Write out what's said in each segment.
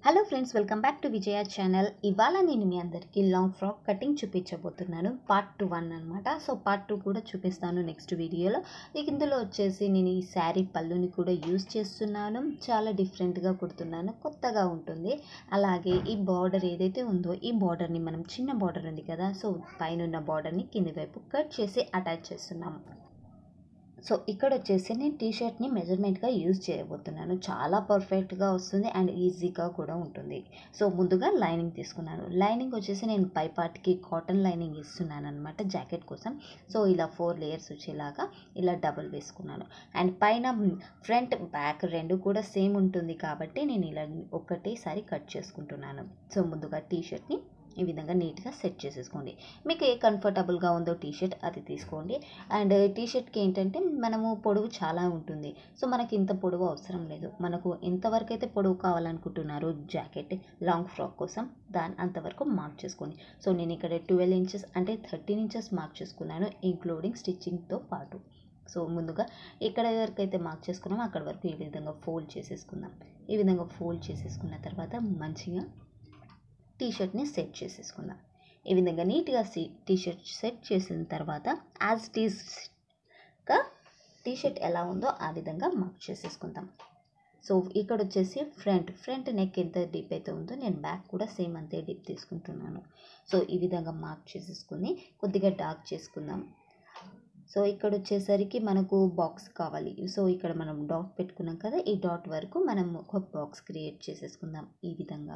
hello friends welcome back to Vijaya channel ఇవాళ నేను మీ అందరికీ లాంగ్ ఫ్రాక్ కటింగ్ చూపించబోతున్నాను పార్ట్ టూ వన్ అనమాట సో పార్ట్ టూ కూడా చూపిస్తాను నెక్స్ట్ వీడియోలో ఇక ఇందులో వచ్చేసి నేను ఈ శారీ పళ్ళుని కూడా యూజ్ చేస్తున్నాను చాలా డిఫరెంట్గా కుడుతున్నాను కొత్తగా ఉంటుంది అలాగే ఈ బార్డర్ ఏదైతే ఉందో ఈ బార్డర్ని మనం చిన్న బార్డర్ ఉంది కదా సో పైన ఉన్న బార్డర్ని కింది వైపు కట్ చేసి అటాచ్ చేస్తున్నాము సో ఇక్కడ వచ్చేసి నేను టీ షర్ట్ని మెజర్మెంట్గా యూజ్ చేయబోతున్నాను చాలా పర్ఫెక్ట్గా వస్తుంది అండ్ ఈజీగా కూడా ఉంటుంది సో ముందుగా లైనింగ్ తీసుకున్నాను లైనింగ్ వచ్చేసి నేను పై పార్ట్కి కాటన్ లైనింగ్ ఇస్తున్నాను అనమాట జాకెట్ కోసం సో ఇలా ఫోర్ లేయర్స్ వచ్చేలాగా ఇలా డబుల్ వేసుకున్నాను అండ్ పైన ఫ్రంట్ బ్యాక్ రెండు కూడా సేమ్ ఉంటుంది కాబట్టి నేను ఇలా ఒకటేసారి కట్ చేసుకుంటున్నాను సో ముందుగా టీ షర్ట్ని ఈ విధంగా నీట్గా సెట్ చేసేసుకోండి మీకు ఏ కంఫర్టబుల్గా ఉందో టీ షర్ట్ అది తీసుకోండి అండ్ టీ షర్ట్కి ఏంటంటే మనము పొడవు చాలా ఉంటుంది సో మనకి ఇంత పొడవు అవసరం లేదు మనకు ఎంతవరకు అయితే పొడవు కావాలనుకుంటున్నారు జాకెట్ లాంగ్ ఫ్రాక్ కోసం దాని అంతవరకు మార్క్ చేసుకోండి సో నేను ఇక్కడ ట్వెల్వ్ ఇంచెస్ అంటే థర్టీన్ ఇంచెస్ మార్క్ చేసుకున్నాను ఇంక్లూడింగ్ స్టిచ్చింగ్తో పాటు సో ముందుగా ఎక్కడ వరకు అయితే మార్క్ చేసుకున్నామో అక్కడ వరకు ఈ విధంగా ఫోల్డ్ చేసేసుకుందాం ఈ విధంగా ఫోల్డ్ చేసేసుకున్న తర్వాత మంచిగా టీ షర్ట్ని సెట్ చేసేసుకుందాం ఈ విధంగా నీట్గా సి టీ షర్ట్ సెట్ చేసిన తర్వాత యాజ్ టీస్గా టీ షర్ట్ ఎలా ఉందో ఆ విధంగా మార్క్ చేసేసుకుందాం సో ఇక్కడ వచ్చేసి ఫ్రంట్ ఫ్రంట్ నెక్ ఎంత డీప్ అయితే ఉందో నేను బ్యాక్ కూడా సేమ్ అంతే డీప్ తీసుకుంటున్నాను సో ఈ విధంగా మార్క్ చేసేసుకుని కొద్దిగా డార్క్ చేసుకుందాం సో ఇక్కడ వచ్చేసరికి మనకు బాక్స్ కావాలి సో ఇక్కడ మనం డాట్ పెట్టుకున్నాం కదా ఈ డాట్ వరకు మనం ఒక బాక్స్ క్రియేట్ చేసేసుకుందాం ఈ విధంగా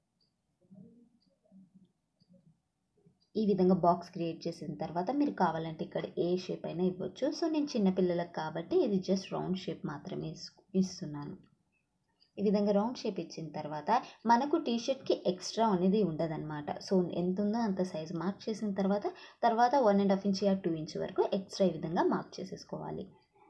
ఈ విధంగా బాక్స్ క్రియేట్ చేసిన తర్వాత మీరు కావాలంటే ఇక్కడ ఏ షేప్ అయినా ఇవ్వచ్చు సో నేను చిన్నపిల్లలకు కాబట్టి ఇది జస్ట్ రౌండ్ షేప్ మాత్రమే ఇస్తున్నాను ఈ విధంగా రౌండ్ షేప్ ఇచ్చిన తర్వాత మనకు టీ షర్ట్కి ఎక్స్ట్రా అనేది ఉండదన్నమాట సో ఎంత ఉందో అంత సైజ్ మార్క్ చేసిన తర్వాత తర్వాత వన్ అండ్ హాఫ్ ఇంచ్ ఆ టూ ఇంచ్ వరకు ఎక్స్ట్రా ఈ విధంగా మార్క్ చేసేసుకోవాలి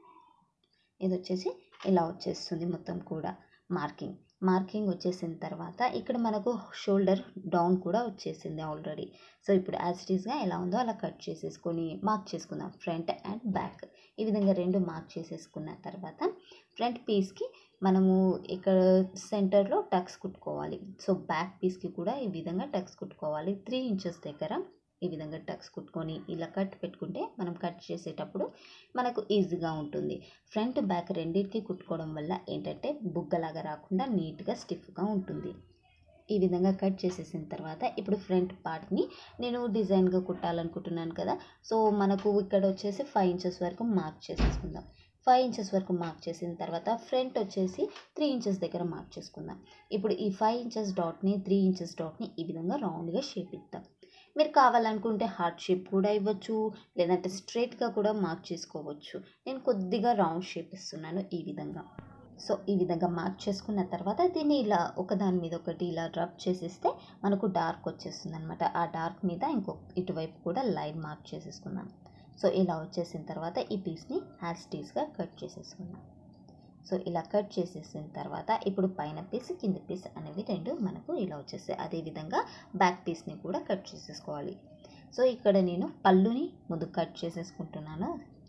ఇది వచ్చేసి ఇలా వచ్చేస్తుంది మొత్తం కూడా మార్కింగ్ మార్కింగ్ వచ్చేసిన తర్వాత ఇక్కడ మనకు షోల్డర్ డౌన్ కూడా వచ్చేసింది ఆల్రెడీ సో ఇప్పుడు యాజ్ ఇట్ ఈస్గా ఎలా ఉందో అలా కట్ చేసేసుకొని మార్క్ చేసుకుందాం ఫ్రంట్ అండ్ బ్యాక్ ఈ విధంగా రెండు మార్క్ చేసేసుకున్న తర్వాత ఫ్రంట్ పీస్కి మనము ఇక్కడ సెంటర్లో టక్స్ కుట్టుకోవాలి సో బ్యాక్ పీస్కి కూడా ఈ విధంగా టక్స్ కుట్టుకోవాలి త్రీ ఇంచెస్ దగ్గర ఈ విధంగా టక్స్ కుట్టుకొని ఇలా కట్ పెట్టుకుంటే మనం కట్ చేసేటప్పుడు మనకు ఈజీగా ఉంటుంది ఫ్రంట్ బ్యాక్ రెండింటికి కుట్టుకోవడం వల్ల ఏంటంటే బుగ్గలాగా రాకుండా నీట్గా స్టిఫ్గా ఉంటుంది ఈ విధంగా కట్ చేసేసిన తర్వాత ఇప్పుడు ఫ్రంట్ పార్ట్ని నేను డిజైన్గా కుట్టాలనుకుంటున్నాను కదా సో మనకు ఇక్కడ వచ్చేసి ఫైవ్ ఇంచెస్ వరకు మార్క్ చేసేసుకుందాం ఫైవ్ ఇంచెస్ వరకు మార్క్ చేసిన తర్వాత ఫ్రంట్ వచ్చేసి త్రీ ఇంచెస్ దగ్గర మార్క్ చేసుకుందాం ఇప్పుడు ఈ ఫైవ్ ఇంచెస్ డాట్ని త్రీ ఇంచెస్ డాట్ని ఈ విధంగా రౌండ్గా షేప్ ఇద్దాం మీరు కావాలనుకుంటే హార్ట్ షేప్ కూడా ఇవ్వచ్చు లేదంటే స్ట్రైట్గా కూడా మార్క్ చేసుకోవచ్చు నేను కొద్దిగా రౌండ్ షేప్ ఇస్తున్నాను ఈ విధంగా సో ఈ విధంగా మార్క్ చేసుకున్న తర్వాత దీన్ని ఇలా ఒకదాని మీద ఒకటి ఇలా రబ్ చేసేస్తే మనకు డార్క్ వచ్చేస్తుంది అనమాట ఆ డార్క్ మీద ఇంకో ఇటువైపు కూడా లైన్ మార్క్ చేసేసుకుందాం సో ఇలా వచ్చేసిన తర్వాత ఈ పీస్ని హ్యాస్ టీస్గా కట్ చేసేసుకుందాం సో ఇలా కట్ చేసేసిన తర్వాత ఇప్పుడు పైన పీస్ కింద పీస్ అనేవి రెండు మనకు ఇలా వచ్చేస్తాయి అదేవిధంగా బ్యాక్ పీస్ని కూడా కట్ చేసేసుకోవాలి సో ఇక్కడ నేను పళ్ళుని ముందు కట్ చేసేసుకుంటున్నాను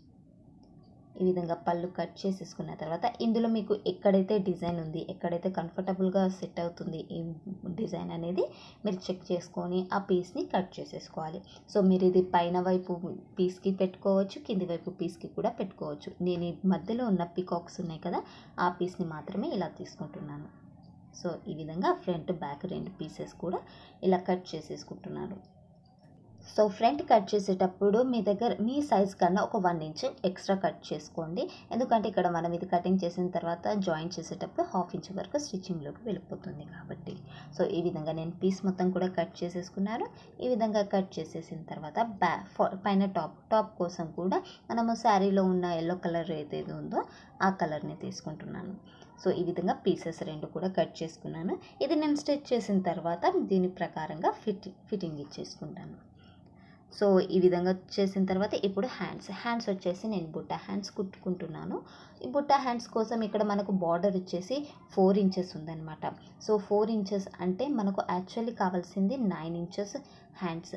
ఈ విధంగా పళ్ళు కట్ చేసేసుకున్న తర్వాత ఇందులో మీకు ఎక్కడైతే డిజైన్ ఉంది ఎక్కడైతే కంఫర్టబుల్గా సెట్ అవుతుంది ఈ డిజైన్ అనేది మీరు చెక్ చేసుకొని ఆ పీస్ని కట్ చేసేసుకోవాలి సో మీరు ఇది పైన వైపు పీస్కి పెట్టుకోవచ్చు కింది వైపు పీస్కి కూడా పెట్టుకోవచ్చు నేను ఈ మధ్యలో ఉన్న పికాక్స్ ఉన్నాయి కదా ఆ పీస్ని మాత్రమే ఇలా తీసుకుంటున్నాను సో ఈ విధంగా ఫ్రంట్ బ్యాక్ రెండు పీసెస్ కూడా ఇలా కట్ చేసేసుకుంటున్నాను సో ఫ్రంట్ కట్ చేసేటప్పుడు మీ దగ్గర మీ సైజ్ కన్నా ఒక వన్ ఇంచ్ ఎక్స్ట్రా కట్ చేసుకోండి ఎందుకంటే ఇక్కడ మనం ఇది కటింగ్ చేసిన తర్వాత జాయిన్ చేసేటప్పుడు హాఫ్ ఇంచ్ వరకు స్టిచ్చింగ్లోకి వెళ్ళిపోతుంది కాబట్టి సో ఈ విధంగా నేను పీస్ మొత్తం కూడా కట్ చేసేసుకున్నాను ఈ విధంగా కట్ చేసేసిన తర్వాత బ్యా పైన టాప్ టాప్ కోసం కూడా మనము శారీలో ఉన్న ఎల్లో కలర్ ఏదైతే ఉందో ఆ కలర్ని తీసుకుంటున్నాను సో ఈ విధంగా పీసెస్ రెండు కూడా కట్ చేసుకున్నాను ఇది నేను స్టిచ్ చేసిన తర్వాత దీని ప్రకారంగా ఫిట్ ఫిట్టింగ్ ఇచ్చేసుకుంటాను సో ఈ విధంగా చేసిన తర్వాత ఇప్పుడు హ్యాండ్స్ హ్యాండ్స్ వచ్చేసి నేను బుట్ట హ్యాండ్స్ కుట్టుకుంటున్నాను ఈ బుట్ట హ్యాండ్స్ కోసం ఇక్కడ మనకు బార్డర్ వచ్చేసి ఫోర్ ఇంచెస్ ఉందన్నమాట సో ఫోర్ ఇంచెస్ అంటే మనకు యాక్చువల్లీ కావాల్సింది నైన్ ఇంచెస్ హ్యాండ్స్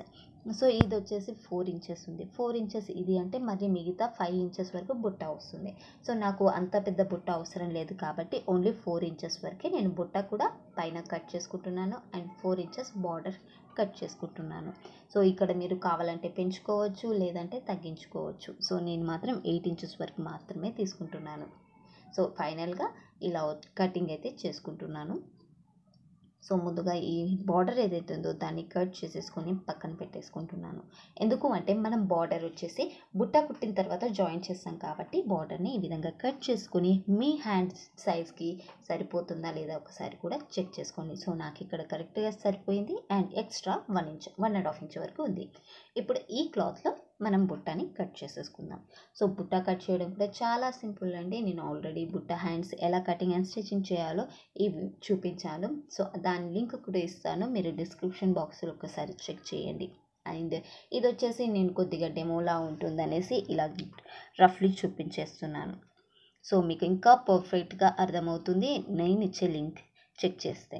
సో ఇది వచ్చేసి ఫోర్ ఇంచెస్ ఉంది ఫోర్ ఇంచెస్ ఇది అంటే మరి మిగతా ఫైవ్ ఇంచెస్ వరకు బుట్ట వస్తుంది సో నాకు అంత పెద్ద బుట్ట అవసరం లేదు కాబట్టి ఓన్లీ ఫోర్ ఇంచెస్ వరకే నేను బుట్ట కూడా పైన కట్ చేసుకుంటున్నాను and four inches border cut చేసుకుంటున్నాను సో ఇక్కడ మీరు కావాలంటే పెంచుకోవచ్చు లేదంటే తగ్గించుకోవచ్చు సో నేను మాత్రం ఎయిట్ ఇంచెస్ వరకు మాత్రమే తీసుకుంటున్నాను సో ఫైనల్గా ఇలా కటింగ్ అయితే చేసుకుంటున్నాను సో ముందుగా ఈ బార్డర్ ఏదైతే ఉందో దాన్ని కట్ చేసేసుకొని పక్కన పెట్టేసుకుంటున్నాను ఎందుకు అంటే మనం బార్డర్ వచ్చేసి బుట్ట కుట్టిన తర్వాత జాయిన్ చేస్తాం కాబట్టి బార్డర్ని ఈ విధంగా కట్ చేసుకొని మీ హ్యాండ్ సైజ్కి సరిపోతుందా లేదా ఒకసారి కూడా చెక్ చేసుకోండి సో నాకు ఇక్కడ కరెక్ట్గా సరిపోయింది and extra one inch one and half inch వరకు ఉంది ఇప్పుడు ఈ క్లాత్లో మనం బుట్టని కట్ చేసేసుకుందాం సో బుట్ట కట్ చేయడం కూడా చాలా సింపుల్ అండి నేను ఆల్రెడీ బుట్ట హ్యాండ్స్ ఎలా కటింగ్ అండ్ స్టిచ్చింగ్ చేయాలో ఇవి చూపించాను సో దాని లింక్ కూడా ఇస్తాను మీరు డిస్క్రిప్షన్ బాక్స్లో ఒకసారి చెక్ చేయండి అండ్ ఇది వచ్చేసి నేను కొద్దిగా డెమోలా ఉంటుందనేసి ఇలా రఫ్లీ చూపించేస్తున్నాను సో మీకు ఇంకా పర్ఫెక్ట్గా అర్థమవుతుంది నేను ఇచ్చే లింక్ చెక్ చేస్తే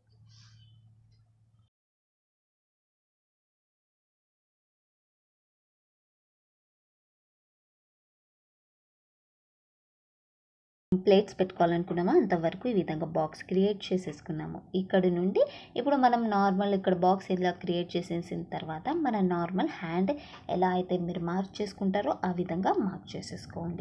ప్లేట్స్ పెట్టుకోవాలనుకున్నామో అంతవరకు ఈ విధంగా బాక్స్ క్రియేట్ చేసేసుకున్నాము ఇక్కడ నుండి ఇప్పుడు మనం నార్మల్ ఇక్కడ బాక్స్ ఇలా క్రియేట్ చేసేసిన తర్వాత మన నార్మల్ హ్యాండ్ ఎలా అయితే మీరు మార్క్ చేసుకుంటారో ఆ విధంగా మార్క్ చేసేసుకోండి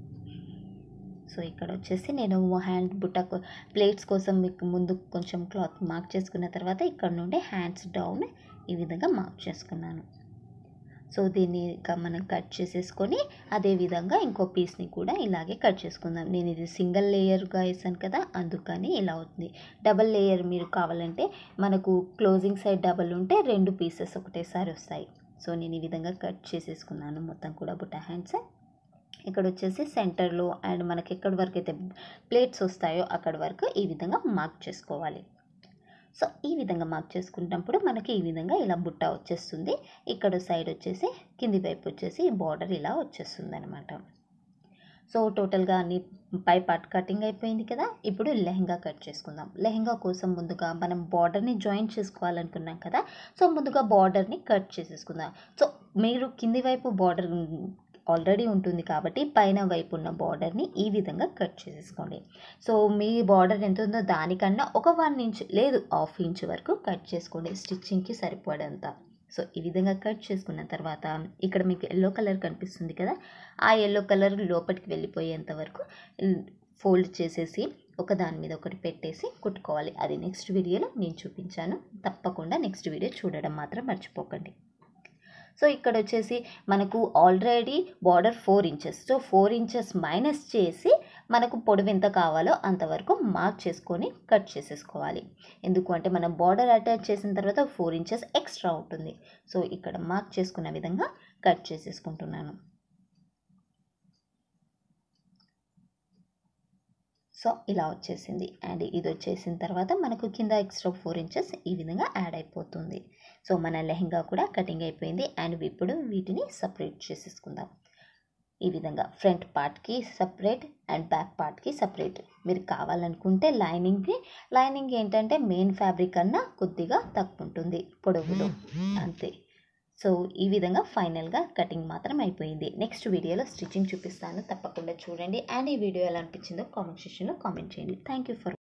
సో ఇక్కడ వచ్చేసి నేను హ్యాండ్ బుట్ట ప్లేట్స్ కోసం మీకు ముందు కొంచెం క్లాత్ మార్క్ చేసుకున్న తర్వాత ఇక్కడ నుండి హ్యాండ్స్ డౌన్ ఈ విధంగా మార్క్ చేసుకున్నాను సో దీన్ని ఇక మనం కట్ చేసేసుకొని అదేవిధంగా ఇంకో పీస్ని కూడా ఇలాగే కట్ చేసుకుందాం నేను ఇది సింగిల్ లేయర్గా వేసాను కదా అందుకని ఇలా అవుతుంది డబల్ లేయర్ మీరు కావాలంటే మనకు క్లోజింగ్ సైడ్ డబల్ ఉంటే రెండు పీసెస్ ఒకటేసారి వస్తాయి సో నేను ఈ విధంగా కట్ చేసేసుకున్నాను మొత్తం కూడా బుట్ట హ్యాండ్స్ ఇక్కడ వచ్చేసి సెంటర్లో అండ్ మనకి ఎక్కడి వరకు అయితే ప్లేట్స్ వస్తాయో అక్కడి వరకు ఈ విధంగా మార్క్ చేసుకోవాలి సో ఈ విధంగా మార్క్ చేసుకున్నప్పుడు మనకి ఈ విధంగా ఇలా బుట్ట వచ్చేస్తుంది ఇక్కడ సైడ్ వచ్చేసి కింది వైపు వచ్చేసి బార్డర్ ఇలా వచ్చేస్తుంది అనమాట సో టోటల్గా అన్ని పై పార్ట్ కటింగ్ అయిపోయింది కదా ఇప్పుడు లెహంగా కట్ చేసుకుందాం లెహంగా కోసం ముందుగా మనం బార్డర్ని జాయిన్ చేసుకోవాలనుకున్నాం కదా సో ముందుగా బార్డర్ని కట్ చేసేసుకుందాం సో మీరు కింది వైపు బార్డర్ ఆల్రెడీ ఉంటుంది కాబట్టి పైన వైపు ఉన్న బార్డర్ని ఈ విధంగా కట్ చేసేసుకోండి సో మీ బార్డర్ ఎంత ఉందో దానికన్నా ఒక వన్ ఇంచ్ లేదు హాఫ్ ఇంచ్ వరకు కట్ చేసుకోండి స్టిచ్చింగ్కి సరిపడంత సో ఈ విధంగా కట్ చేసుకున్న తర్వాత ఇక్కడ మీకు ఎల్లో కలర్ కనిపిస్తుంది కదా ఆ ఎల్లో కలర్ లోపలికి వెళ్ళిపోయేంత వరకు ఫోల్డ్ చేసేసి ఒక దాని మీద ఒకటి పెట్టేసి కుట్టుకోవాలి అది నెక్స్ట్ వీడియోలో నేను చూపించాను తప్పకుండా నెక్స్ట్ వీడియో చూడడం మాత్రం మర్చిపోకండి సో ఇక్కడ వచ్చేసి మనకు already border four inches so four inches minus చేసి మనకు పొడవు ఎంత కావాలో అంతవరకు మార్క్ చేసుకొని కట్ చేసేసుకోవాలి ఎందుకు అంటే మనం బార్డర్ అటాచ్ చేసిన తర్వాత ఫోర్ ఇంచెస్ ఎక్స్ట్రా ఉంటుంది సో ఇక్కడ మార్క్ చేసుకున్న విధంగా కట్ చేసేసుకుంటున్నాను సో ఇలా వచ్చేసింది అండ్ ఇది వచ్చేసిన తర్వాత మనకు కింద ఎక్స్ట్రా ఫోర్ ఇంచెస్ ఈ విధంగా యాడ్ అయిపోతుంది సో మన లెహంగా కూడా కటింగ్ అయిపోయింది అండ్ ఇప్పుడు వీటిని సపరేట్ చేసేసుకుందాం ఈ విధంగా ఫ్రంట్ పార్ట్కి సపరేట్ అండ్ బ్యాక్ పార్ట్కి సపరేట్ మీరు కావాలనుకుంటే లైనింగ్కి లైనింగ్ ఏంటంటే మెయిన్ ఫ్యాబ్రిక్ కన్నా కొద్దిగా తక్కువ ఉంటుంది పొడవులో అంతే సో ఈ విధంగా ఫైనల్గా కటింగ్ మాత్రం అయిపోయింది నెక్స్ట్ వీడియోలో స్టిచ్చింగ్ చూపిస్తాను తప్పకుండా చూడండి అండ్ ఈ వీడియో ఎలా అనిపించిందో కామెంట్ సెక్షన్లో కామెంట్ చేయండి థ్యాంక్ యూ ఫర్